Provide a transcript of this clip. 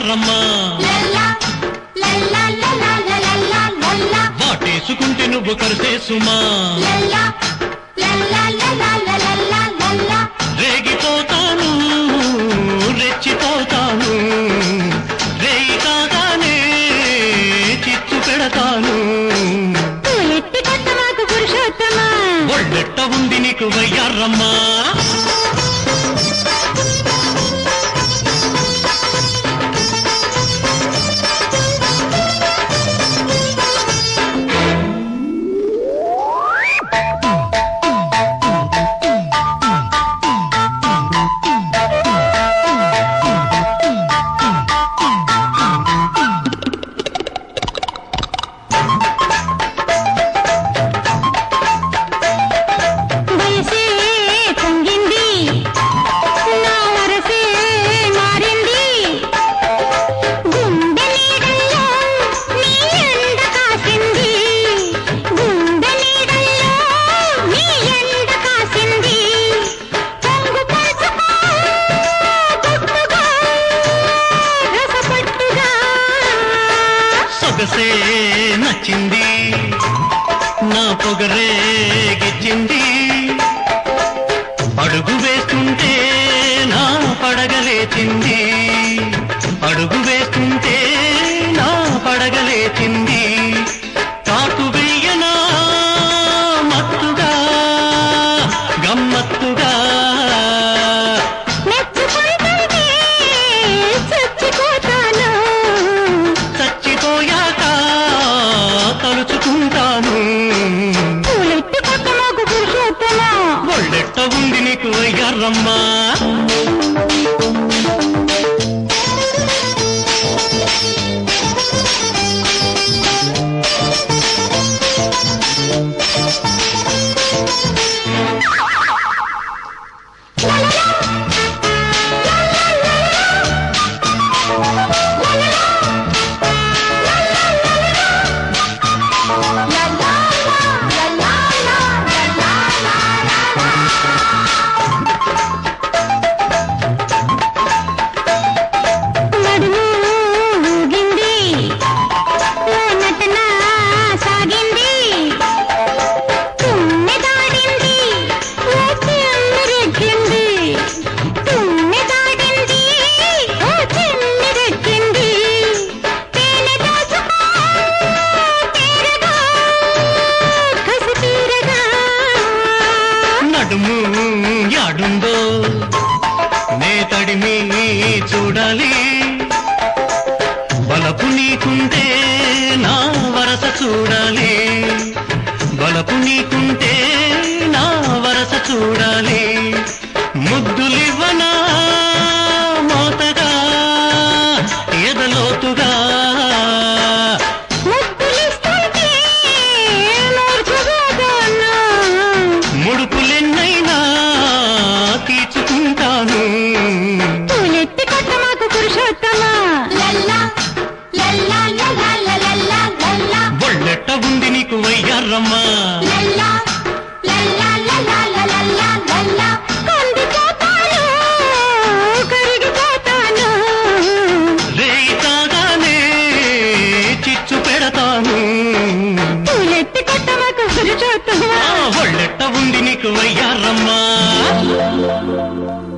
వయ్యారమ్మా లల్లా లల్లా లల్లా లల్లా లల్లా వాటేసుకుంటే నువ్వు కరిసే సుమా లల్లా లల్లా లల్లా లల్లా లల్లా రేగిపోతాను రెచ్చిపోతాను రేయి కాగానే చిత్తు పెడతాను పూలెత్తి కొత్త మాకు పురుషోత్తమా ఒళ్ళెట్ట ఉంది నీకు వయ్యారమ్మా వయసే పొంగింది నా వరసే మారింది గుండె నీడల్లో నీ ఎండ కాసింది గుండె నీడల్లో నీ ఎండ కాసింది పొంగు పరుచుకో గుట్టుగా రసపట్టుగా సొగసే నచ్చింది నా పొగరే గిచ్చింది అడుగు వేస్తుంటే నా పడగలేచింది అడుగు వేస్తుంటే నా పడగలేచింది కాటు వెయ్యనా మత్తుగా గమ్మత్తుగా మెచ్చుకుంటుంటే చచ్చిపోతాను చచ్చిపోయాక తలుచుకుంటాను పూలెత్తి కొత్త మాకు పురుషోత్తమా ఒళ్ళెట్ట ఉంది నీకు వయ్యారమ్మా నడుము ఊగింది ఓ నటన సాగింది తుమ్మె దాడింది ఓ చెమ్మెరెక్కింది తుమ్మె దాడింది ఓ చెమ్మెరెక్కింది తేనె దోచుకో తీరగా కసి తీరగా నడుము యాడుందో నే తడిమి చూడాలి బలపు నీకుంటే నా వరస చూడాలి బలపు నీకుంటే నా వరస చూడాలి ముద్దులివ్వనా మోతగా ఎదలోతుగా ముద్దులిస్తుంటే మూర్ఖపోతాను. ముడుపులెన్నైనా తీర్చుకుంటాను పూలెత్తి కొత్త మాకు పురుషోత్తమా ఒళ్ళెట్ట ఉంది నీకు వయ్యారమ్మా కందిపోతాను, కరిగిపోతాను. రేయి కాగానే చిచ్చు పెడతాను పూలెత్తి కొత్త మాకు పురుషోత్తమా ఆ ఒళ్ళెట్ట ఉంది నీకు వయ్యారమ్మా